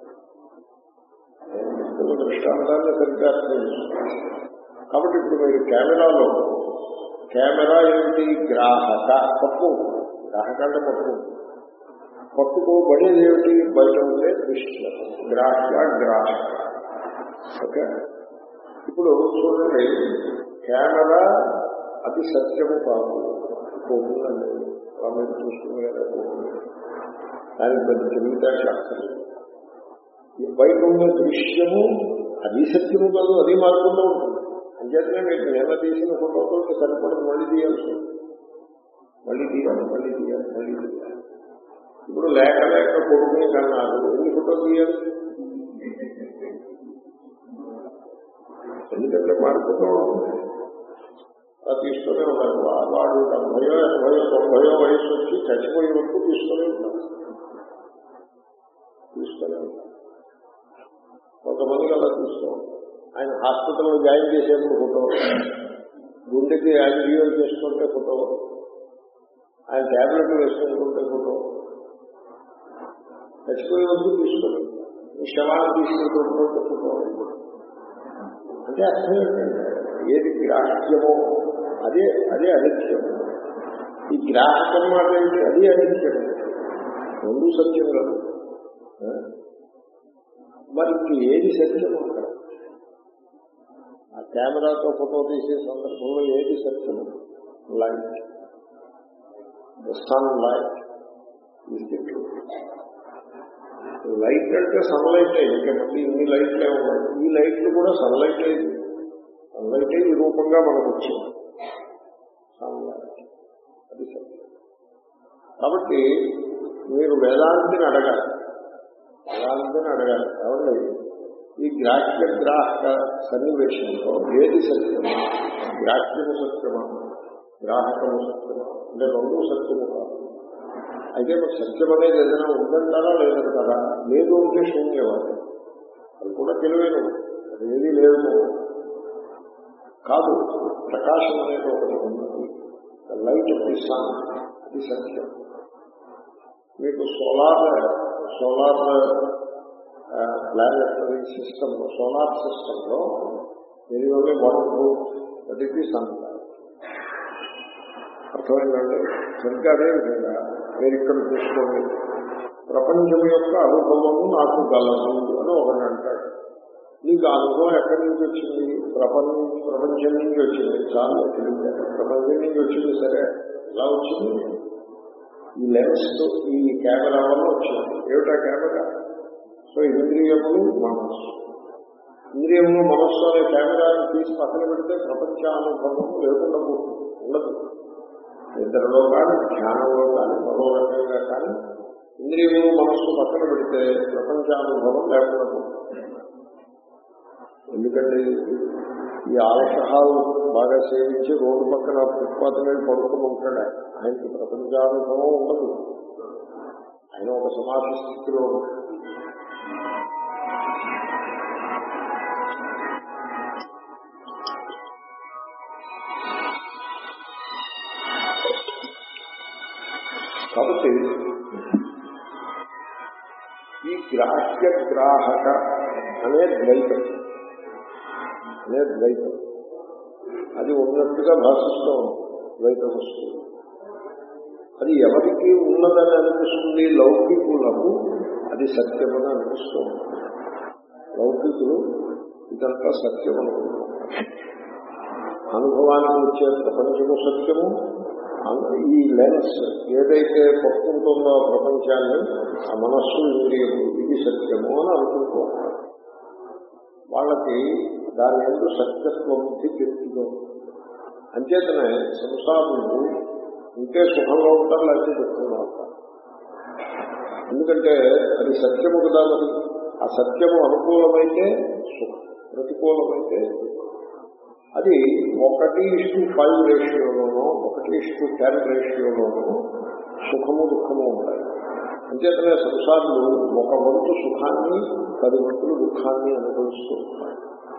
నేను చెప్తున్న దృష్టాంతాన్ని సరిగ్గా అర్థం చేసుకోవాలి కాబట్టి ఇప్పుడు మీరు కెమెరాలో కెమెరా ఏమిటి గ్రాహక పప్పు గ్రాహక అంటే పప్పు పట్టుకోబడేది ఏమిటి బయట ఉండే దృశ్యం గ్రాహ్య గ్రాహక ఓకే ఇప్పుడు చూడండి కెమెరా అది సత్యము కాదు పోతుందండి అలా మీరు చూసుకునే కదా పోతుంది దానికి పెద్ద తెలివితేటలు అక్కర్లేదు ఈ బయట ఉన్న దృశ్యము అది సత్యము కాదు అది మారుకుంటూ ఉంటుంది అంచేతనే మీకు నిన్న తీసిన ఫోటోతో సరిపడదు మళ్ళీ తీయాల్సి ఉంటుంది మళ్ళీ తీయాలి మళ్ళీ తీయాలి మళ్ళీ తీయాలి ఇప్పుడు లేక లేక కొడుకుని కన్నారు ఎన్ని ఫోటో తీయాలి ఎందుకంటే మారిపోతూ ఉంటుంది అలా తీసుకునే ఉన్నారు వా- వాడు డెబ్బయో ఎనభయో తొంభయో వయసు వచ్చి చచ్చిపోయే వరకు తీసుకునే ఉంటారు తీసుకునే ఉంటారు కొంతమందికి అలా తీసుకోండి ఆయన హాస్పిటల్లో జాయిన్ చేసేప్పుడు ఫోటో గుండెకి యాంజియో చేసుకుంటే ఫోటో ఆయన ట్యాబ్లెట్లు వేసుకుంటుంటే ఫోటో చచ్చిపోయే వరకు తీసుకుని శవాన్ని తీసుకుంటుంటే ఫోటో అంటే అర్థం ఏంటంటే ఏది గ్రాహ్యమో అదే అదే అనిత్యం ఈ గ్రాహకం మాట ఏంటి అది అనిత్యం రెండు సత్యం కాదు ఆ? మరి ఇంక ఏది సత్యం అక్కడ ఆ కెమెరాతో ఫోటో తీసే సందర్భంలో ఏది సత్యం light the sun light light అంటే సన్లైట్ ఇంకా మళ్ళీ ఇన్ని లైట్లే ఉన్నాయి ఈ లైట్లు కూడా సన్లైట్ అయింది సన్లైట్ ఈ రూపంగా మనకు వచ్చింది సన్లైట్ అది సత్యం కాబట్టి మీరు వేదాంతిని అడగాలి వేదాంతిని అడగాలి కాబట్టి ఈ గ్రాహ్య గ్రాహక సన్నివేశంలో ఏది సత్యము గ్రాహ్యము సత్యమా గ్రాహకము సత్యమా అంటే రెండు సత్యము కాదు అయితే మరి సత్యం అనేది ఏదైనా ఉందంటారా లేదంటారా లేదు అంటే శూన్యవాది అది కూడా తెలివైన అది ఏది లేదు కాదు ప్రకాశం అనేది ఒకటి ఉన్నది లైట్ ఆఫ్ ది సన్ అది సత్యం మీకు solar solar planetary system solar system లో ఇది only one group that is the sun అర్థమైందండి సరిగ్గా అదే విధంగా మీరు ఇక్కడ చూసుకోండి ప్రపంచం యొక్క అనుభవము నాకు గలదు అని ఒకటి అంటాడు నీకు ఆ అనుభవం ఎక్కడి నుంచి వచ్చింది ప్రపంచం ప్రపంచం నుంచి వచ్చింది చాలా తెలియదు ప్రపంచం నుంచి వచ్చింది సరే ఎలా వచ్చింది ఈ లెన్స్ ఈ కెమెరా వల్ల వచ్చింది ఏమిటా కెమెరా సో ఇంద్రియములు మనస్సు ఇంద్రియములు మనస్సు అనే కెమెరాని తీసి పక్కన పెడితే ప్రపంచానుభవం లేకుండా పోతుంది ఉండదు నిద్రలో కానీ ధ్యానంలో కానీ మరో రకంగా కానీ ఇంద్రియములు మనస్సు పక్కన పెడితే ప్రపంచానుభవం లేకుండా పోతుంది ఎందుకంటే ఈ ఆల్కహాల్ బాగా సేవించి రోడ్డు పక్కన ఫుట్పాత్ మీద పడుకుని ఉంటాడు ఆయన. ఆయనకి ప్రపంచానుభవం ఉండదు ఆయన ఒక సమాధి స్థితిలో ఉంటాడు. కాబట్టి ఈ గ్రాహ్య గ్రాహక అనే ద్వైతం అనే ద్వైతం అది ఉన్నట్టుగా భాషిస్తూ ఉంది ద్వైత వస్తువు అది ఎవరికి ఉన్నదని అనిపిస్తుంది లౌకికులకు అది సత్యమని అనిపిస్తూ ఉంటుంది లౌకికులు ఇదంతా సత్యం అనుకుంటున్నారు అనుభవానికి వచ్చే ప్రపంచము సత్యము అను- ఈ లెన్స్ ఏదైతే పట్టుకుంటుందో ఆ ప్రపంచాన్ని ఆ మనస్సు ఇంద్రియము ఇది సత్యము అని అనుకుంటూ ఉంటారు వాళ్ళకి దాని ఎందు సత్యత్వ బుద్ధి పెరుగుతుందో అంచేతనే సంసారులు ఉంటే సుఖంగా ఉంటారు లేకపోతే దుఃఖంగా ఉంటారు ఎందుకంటే అది సత్యము కదా మరి ఆ సత్యము అనుకూలమైతే సుఖం ప్రతికూలమైతే దుఃఖం. అది ఒకటి ఇష్టు ఫైవ్ రేషియోలోనో ఒకటి ఇష్టు టెన్ రేషియోలోనో సుఖము దుఃఖము ఉంటాయి అంచేతనే సంసారులు ఒక వంతు సుఖాన్ని పది వంతులు దుఃఖాన్ని అనుభవిస్తూ ఉంటాయి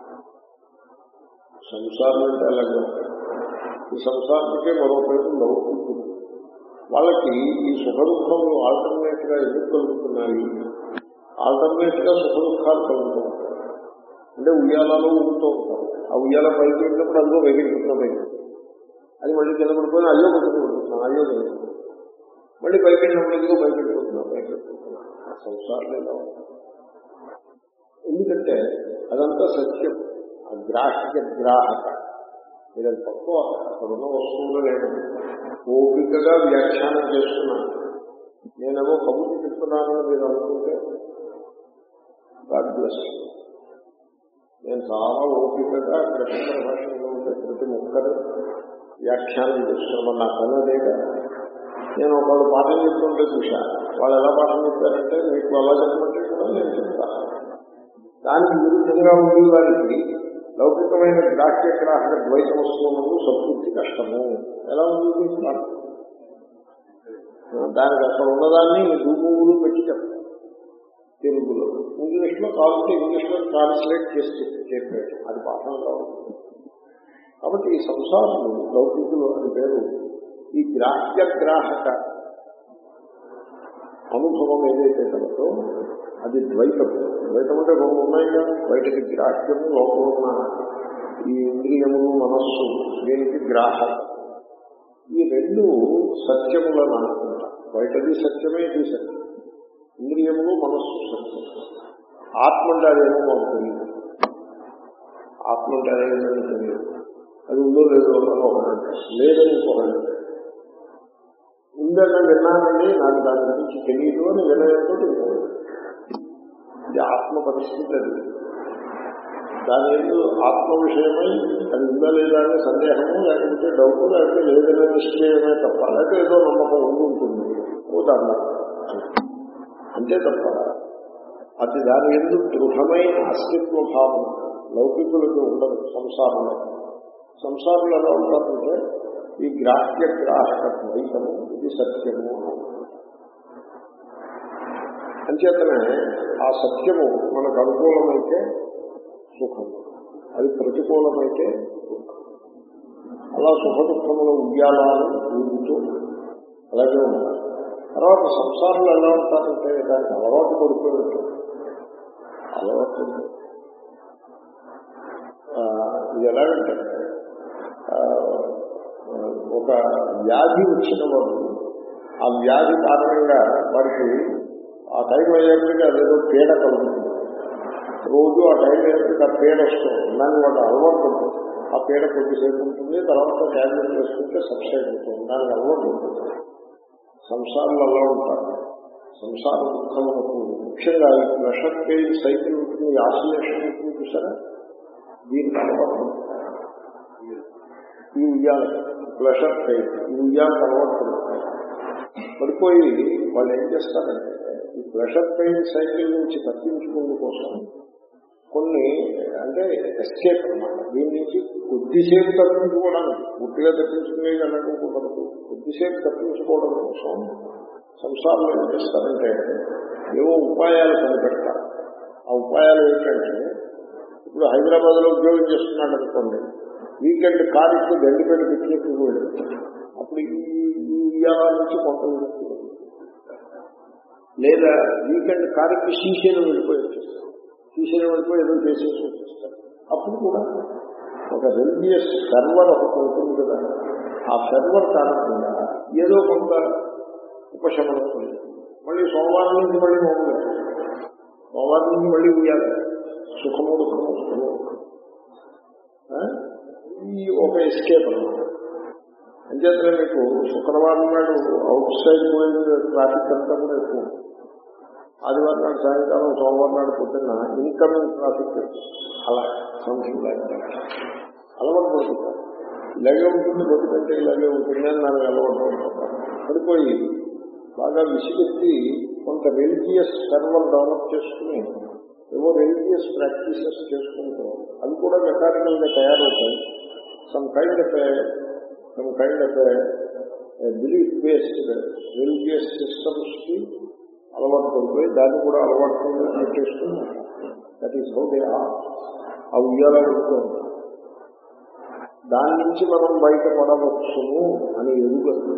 సంసారం అంటే అలాగే ఉంటాయి ఈ సంసారానికే మరో పేరు లౌకికుడు వాళ్ళకి ఈ సుఖ దుఃఖములు ఆల్టర్నేట్ గా ఎందుకు కలుగుతున్నాయి ఆల్టర్నేట్ గా సుఖ దుఃఖాలు కలుగుతూ ఉంటాయి అంటే ఉయ్యాలలో ఊగుతూ ఉంటారు ఆ ఉయ్యాల పైకి వెళ్ళినప్పుడు అందులో వెగిరిపోతున్నా పైకి అది మళ్ళీ కింద పడిపోయిన అయ్యో పక్కన పడిపోతున్నాను అయ్యో పడుతున్నాను మళ్ళీ పైకి వెళ్ళినప్పుడు ఎందుకో పైకి వెళ్ళిపోతున్నా పైకి వెళ్ళిపోతున్నా ఆ సంసారం ఎలా ఉంటుంది ఎందుకంటే అదంతా సత్యం ఆ గ్రాహ్య గ్రాహక మీరు అది తక్కువ అక్కడ ఉన్న వస్తువులు లేదు ఓపికగా వ్యాఖ్యానం చేస్తున్నాను నేనేమో కబుర్లు చెప్తున్నానని మీరు అనుకుంటే గాడ్ బ్లెస్ యూ. నేను చాలా ఓపికగా కృష్ణ భాషలో ఉండే ప్రతి ముక్కని వ్యాఖ్యానం చేస్తున్నాను నా కన్నదేగా నేను ఒకళ్ళు పాఠం చెప్తుంటే చూశా వాళ్ళు ఎలా పాఠం చెప్పారంటే మీకు అలా చెప్పమంటే కూడా నేను చెప్తాను దానికి విరుద్ధంగా ఉండే వారికి లౌకికమైన గ్రాహ్య గ్రాహక ద్వైత వస్తువులను సంతృప్తి కష్టము ఎలా ఉంది దానికి అక్కడ ఉన్నదాన్ని రూపులు పెట్టి చెప్తారు తెలుగులో ఇంగ్లీష్ లో కాబట్టి ఇంగ్లీష్ లో ట్రాన్స్లేట్ చేసి చెప్పాడు అది పాఠంగా ఉంటుంది కాబట్టి ఈ సంసారం లౌకికులు అని పేరు ఈ గ్రాహ్య గ్రాహక అనుభవం ఏదైతే కలదో అది ద్వైతం ద్వైతం అంటే రెండు ఉన్నాయిగా బయటకి గ్రాహ్యము లోపల ఉన్న ఈ ఇంద్రియములు మనస్సు దీనికి గ్రాహం ఈ రెండు సత్యములను అనుకుంటా బయటది సత్యమే ఇది సత్యం ఇంద్రియములు మనస్సు సత్యం ఆత్మ అంటే అదేమో మాకు తెలియదు ఆత్మ అంటే అదేమో తెలియదు అది ఉందో లేదో అని ఒకటి లేదని ఇంకొకటి ఉందని విన్నానండి నాకు దాని గురించి తెలియదు అని వినయంతో ఇది ఆత్మ పరిస్థితి అది దాని ఎందు ఆత్మ విషయమై అది ఉందా లేదా అనే సందేహము లేకపోతే డౌట్ లేకపోతే లేదనే నిశ్చయమే తప్ప లేకపోతే ఏదో నమ్మకం ఉండి ఉంటుంది ఓ దాన్ని అంతే తప్ప అది దాని ఎందు దృఢమైన అస్తిత్వ భావం లౌకికులకు ఉండదు సంసారంలో సంసారంలో ఎలా ఉంటారంటే ఈ గ్రాహ్య గ్రాహక ద్వైతము ఇది సత్యము అంచేతనే ఆ సత్యము మనకు అనుకూలమైతే సుఖము అది ప్రతికూలమైతే దుఃఖం అలా సుఖ దుఃఖములు ఉయ్యాలని ఊగుతూ అలాగే ఉంటారు తర్వాత సంసారంలో ఎలా ఉంటారంటే దానికి అలవాటు పడిపోయి ఉంటారు అలవాటు ఇది ఎలాగంటే ఒక వ్యాధి వచ్చిన వాడు ఆ వ్యాధి కారణంగా వారికి ఆ టైం అయ్యేప్పటికీ అదేదో పీడ కలుగుతుంది రోజు ఆ టైం అయ్యేప్పటికీ ఆ పీడ వస్తుంది దాన్ని వాడు అలవాటు ఉంటుంది ఆ పీడ కొద్దిసేపు ఉంటుంది తర్వాత ట్యాబ్లెట్ వేసుకుంటే సబ్సైడ్ అవుతుంది దానికి అలవాటు ఉంటుంది సంసారంలో అలా ఉంటారు సంసార దుఃఖములకు ముఖ్యంగా ఈ ప్రెషర్ పెయిన్ సైకిల్ ఉంటుంది ఆసిలేషన్ ఉంటుంది చూసారా దీనికి అలవాటు ఈ ఉయ్యాల ప్లెషర్ పెయిన్ ఈ ఉయ్యాల అలవాటు పడిపోయి వాళ్ళు ఏం చేస్తారంటే ఈ ప్లెషర్ పెయిన్ సైకిల్ నుంచి తప్పించుకునే కోసం కొన్ని అంటే ఎస్కేప్ అనమాట దీని నుంచి కొద్దిసేపు తప్పించుకోవడానికి పూర్తిగా తప్పించుకునేది అనుకోకూడదు కొద్దిసేపు తప్పించుకోవడం కోసం సంసారంలో ఏం చేస్తారంటే ఏవో ఉపాయాలు కనిపెడతారు ఆ ఉపాయాలు ఏంటంటే ఇప్పుడు హైదరాబాద్ లో ఉద్యోగం చేస్తున్నాడు అనుకోండి వీకెండ్ కారుకి గండిపేట పిక్నిక్ వెళ్ళాడు అప్పుడు ఈ ఉయ్యాల నుంచి కొంత విముక్తి లేదా వీకెండ్ కారుకి శ్రీశైలం వెళ్ళిపోయి వచ్చేస్తారు శ్రీశైలం వెళ్ళిపోయి ఏదో చేసేసి వచ్చేస్తారు అప్పుడు కూడా ఒక రిలీజియస్ సర్వర్ ఒకటి ఉంటుంది కదా ఆ సర్వర్ కారణంగా ఏదో కొంత ఉపశమనం మళ్ళీ సోమవారం నుంచి మళ్ళీ మామూలు సోమవారం నుంచి మళ్ళీ ఉయ్యాలి సుఖము దుఃఖము సుఖము ఈ ఒక ఎస్కేప్ అనమాట అంచేతనే మీకు శుక్రవారం నాడు అవుట్ సైడ్ పోయిన ట్రాఫిక్ అంతా కూడా ఎక్కువ ఆదివారం నాడు సాయంకాలం సోమవారం నాడు పొద్దున్న ఇన్కమింగ్ ట్రాఫిక్ అలా సంథింగ్ లైక్ అలవాటు పడుతుంటారు ఇలాగే ఉంటుంది బతుకంటే ఇలాగే ఉంటుంది అని నాకు అలవాటు పడుతుంటారు పడిపోయి బాగా విసిగెత్తి కొంత రిలీజియస్ సర్వర్ డెవలప్ చేసుకుని ఏవో రిలీజియస్ ప్రాక్టీసెస్ చేసుకుంటూ అవి కూడా మెకానికల్ గా తయారవుతాయి some kind of some kind of belief based religious systems కి అలవాటు పడిపోయి దాన్ని కూడా అలవాటు పెట్టేసుకుని that is how they are uh ఉయ్యాల దాని నుంచి మనం బయటపడవచ్చును అని ఎదుగదు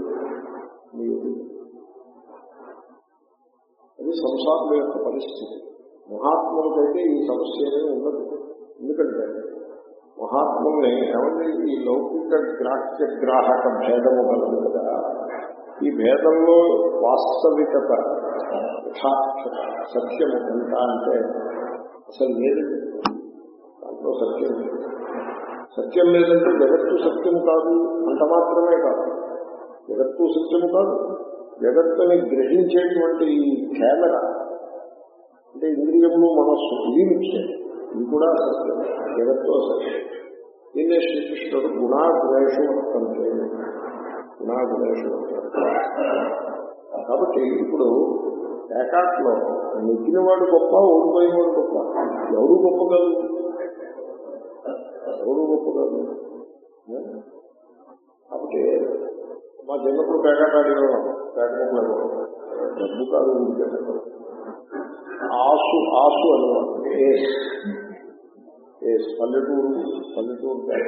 అది సంసారం యొక్క పరిస్థితి మహాత్ములకైతే ఈ సమస్యనే ఉండదు ఎందుకంటే మహాత్ముల్ని ఏమంటే ఈ లౌకిక గ్రాహ్య గ్రాహక భేదము కలదు కదా ఈ భేదంలో వాస్తవికత యథార్థత సత్యము ఎంత అంటే అసలు లేదు దాంట్లో సత్యం లేదు సత్యం లేదంటే జగత్తు సత్యం కాదు అంత మాత్రమే కాదు జగత్తు సత్యము కాదు జగత్తుని గ్రహించేటువంటి ఈ కెమెరా అంటే ఇంద్రియములు మనస్సు ఇది ముఖ్యం ఇది కూడా సత్యం జగత్తు సత్యం దీన్నే శ్రీకృష్ణుడు గుణాగుణేషు అంటే గుణాగుణేషు కాబట్టి ఇప్పుడు ఏకాట్లో నెగ్గినవాడు గొప్ప ఓడిపోయినవాడు గొప్ప ఎవరు గొప్ప కాదు ఎవరు గొప్ప కాదు ఏ? కాబట్టి మా చిన్నప్పుడు పేకాట ఆడేవాళ్ళం పేకముక్కలు డబ్బు కాదు ఊరికే ఆసు ఆసు అనేవాళ్ళం ఏస్ ఏస్ పల్లెటూరు పల్లెటూరు పేట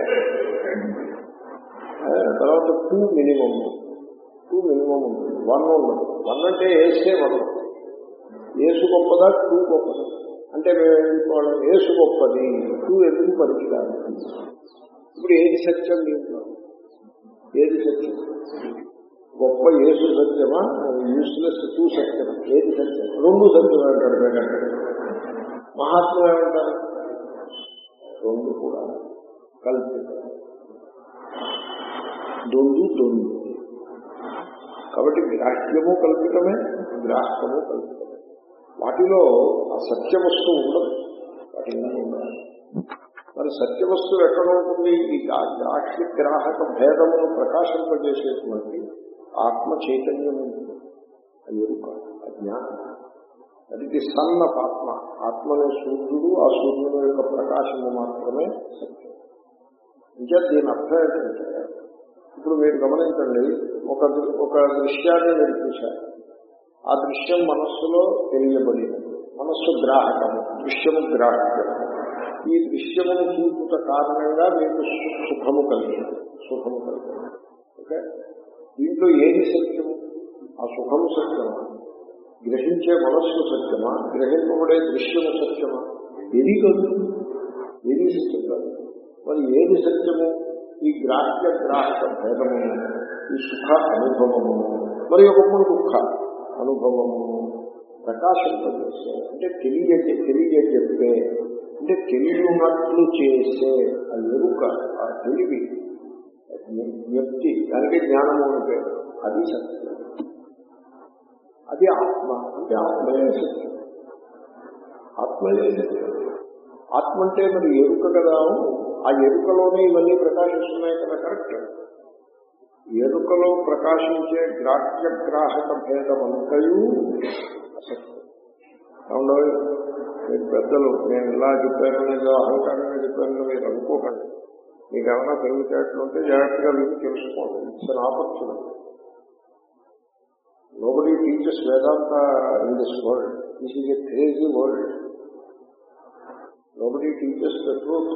ఆ, తర్వాత టూ మినిమం టూ మినిమం ఉంటుంది వన్ ఉండదు వన్ అంటే ఏసే వన్ ఏసు గొప్పదా టూ గొప్పదా అంటే మేము ఏం చెప్పుకోవాలి ఏసు గొప్పది టూ ఎందుకు పనికిరాదు ఇప్పుడు ఏది సత్యం దీంట్లో ఏది సత్యం గొప్ప ఏసు సత్యమా యూస్లెస్ టూ సత్యమా ఏది సత్యం రెండు సత్యం అంటాడు వేగంటాడు మహాత్మ ఏమంటారు రెండు కూడా కల్పితం దొందు దొందు కాబట్టి గ్రాహ్యము కల్పితమే గ్రాహ్యము కల్పితమే వాటిలో ఆ సత్య వస్తువు ఉండదు వాటిలో ఉండదు మరి సత్య వస్తువు ఎక్కడ ఉంటుంది ఈ గా- గ్రాహ్య గ్రాహక భేదమును ప్రకాశింపజేసేటువంటి ఆత్మ చైతన్యం ఉంటుంది అది ఎరుక అజ్ఞానం అది సన్న ఆత్మ ఆత్మనే సూర్యుడు ఆ సూర్యుడు యొక్క ప్రకాశము మాత్రమే సత్యం ఇంకా దీని అర్థం ఏంటంటే ఇప్పుడు మీరు గమనించండి ఒక దృ- ఒక దృశ్యాన్ని మీరు చూశారు ఆ దృశ్యం మనస్సులో తెలియబడినది మనస్సు గ్రాహకము దృశ్యము గ్రాహకము ఈ దృశ్యమును చూపుట కారణంగా మీకు సుఖము కలిగింది సుఖము కలిగింది ఓకే దీంట్లో ఏది సత్యము ఆ సుఖము సత్యమా గ్రహించే మనస్సు సత్యమా గ్రహింపబడే దృశ్యము సత్యమా ఏది కాదు ఏది సత్యం కాదు మరి ఏది సత్యము ఈ గ్రాహ్య గ్రాహక భేదము ఈ సుఖ అనుభవము మరి ఒకప్పుడు దుఃఖ అనుభవము ప్రకాశింపజేసే అంటే తెలియ తెలియజెప్పే అంటే తెలియనట్లు చేసే ఆ ఎరుక ఆ తెలివి వ్యక్తి దానికి జ్ఞానము అని పేరు అది సత్యం అది ఆత్మ అంటే ఆత్మయే సత్యం ఆత్మయే సత్యం ఆత్మ అంటే మరి ఎరుక కదా ఆ ఎరుకలోనే ఇవన్నీ ప్రకాశిస్తున్నాయి కదా కరెక్ట్ ఎరుకలో ప్రకాశించే గ్రాహ్య గ్రాహక భేదమంతయు అసత్యం అవును మీరు పెద్దలు నేను ఇలా చెప్పాను ఏదో అహంకారంగా చెప్పాను మీరు అనుకోకండి మీకు ఏమైనా తెలివితేటలు ఉంటే జాగ్రత్తగా విని తెలుసుకోండి it's an opportunity nobody teachers Vedanta in this world this is a crazy world nobody teachers the truth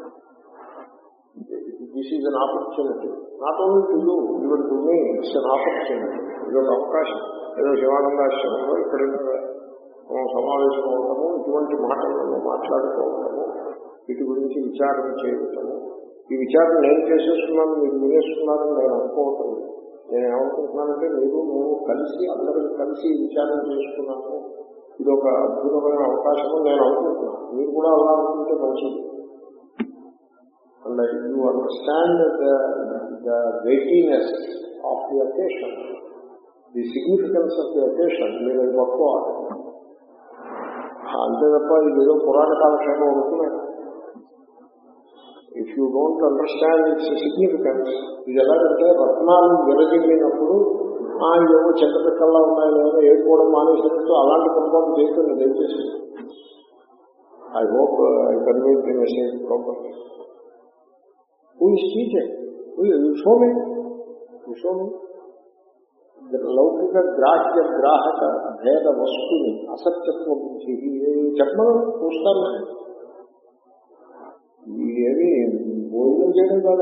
this is an opportunity not only to you even to me it's an opportunity ఇది ఒక అవకాశం ఏదో శివానందాశ్రమంలో ఇక్కడ మనం సమావేశం అవటము ఇటువంటి మాటలను మాట్లాడుకోవటము వీటి గురించి విచారణ చేయటము ఈ విచారణ నేను చేసేస్తున్నాను మీరు వినేస్తున్నారని నేను అనుకోవటం లేదు. నేను ఏమనుకుంటున్నానంటే మీరు మేము కలిసి అందరం కలిసి ఈ విచారణ చేసుకున్నాము ఇది ఒక అద్భుతమైన అవకాశం నేను అనుకుంటున్నాను మీరు కూడా అలా అనుకుంటే మంచిది and you understand the weightiness of the occasion the significance of the occasion మీరు అది పట్టుకోవాలి అంతే తప్ప ఇది ఏదో పురాణ కాలక్షేమం అనుకున్నాను if you don't understand its significance ఇది ఎలాగంటే రత్నాలు విరజిల్లినప్పుడు ఆ ఏవో చెత్త పిక్కల్లా ఉన్నాయి లేదా ఏడుకోవడం మానేసినట్టు అలాంటి పొరపాటు చేయకండి దయచేసి I hope I convey the message proper who is teacher show me show me లౌకిక గ్రాహ్య గ్రాహక భేద వస్తుని అసత్యత్వ బుద్ధి చెప్పమని చూస్తాను నేను. ఇదేమి భోజనం చేయడం కాదు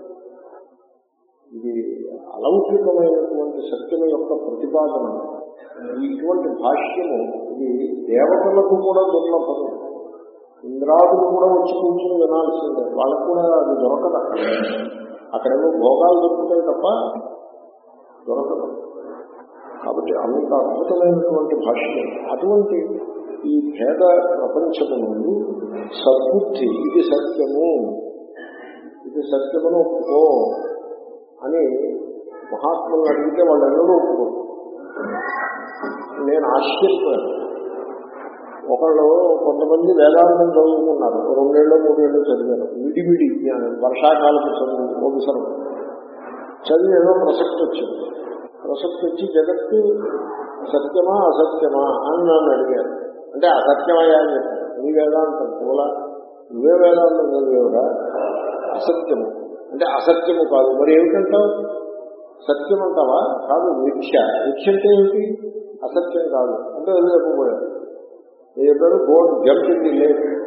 ఇది అలౌకికమైనటువంటి సత్యం యొక్క ప్రతిపాదన ఈ ఇటువంటి భాష్యము ఇది దేవతలకు కూడా దుర్లభం ఇంద్రాదులు కూడా వచ్చి కూర్చుని వినాల్సిందే వాళ్ళకు కూడా అది దొరకదు అక్కడ అక్కడేమో భోగాలు దొరుకుతాయి తప్ప దొరకదు కాబట్టి అంత అద్భుతమైనటువంటి భాష్యం అటువంటి ఈ భేద ప్రపంచము నుండి సద్బుద్ధి ఇది సత్యము ఇది సత్యమును ఒప్పుకో అని మహాత్ములను అడిగితే వాళ్ళు ఎన్నడూ ఒప్పుకోరు నేను ఆశ్చర్యపోయాను ఒకళ్ళు కొంతమంది వేదాంతం చదువుకున్నారు రెండేళ్ళు మూడేళ్ళు చదివారు విడివిడి జ్ఞానం వర్షాకాలపు చదువు ఒకసారి చదివి ఏదో ప్రసక్తి వచ్చింది ప్రసక్తి వచ్చి జగత్తు సత్యమా అసత్యమా అని నన్ను అడిగారు అంటే అసత్యమయ్యా అని చెప్పారు నీ వేదాంతం పూల నువ్వే వేదాంతం చదివేవరా అసత్యము అంటే అసత్యము కాదు మరి ఏమిటంటావు సత్యం అంటావా కాదు మిథ్య మిథ్య అంటే ఏమిటి అసత్యం కాదు అంటే అది చెప్పబోయాడు నేను చెప్పాను board jump in the lake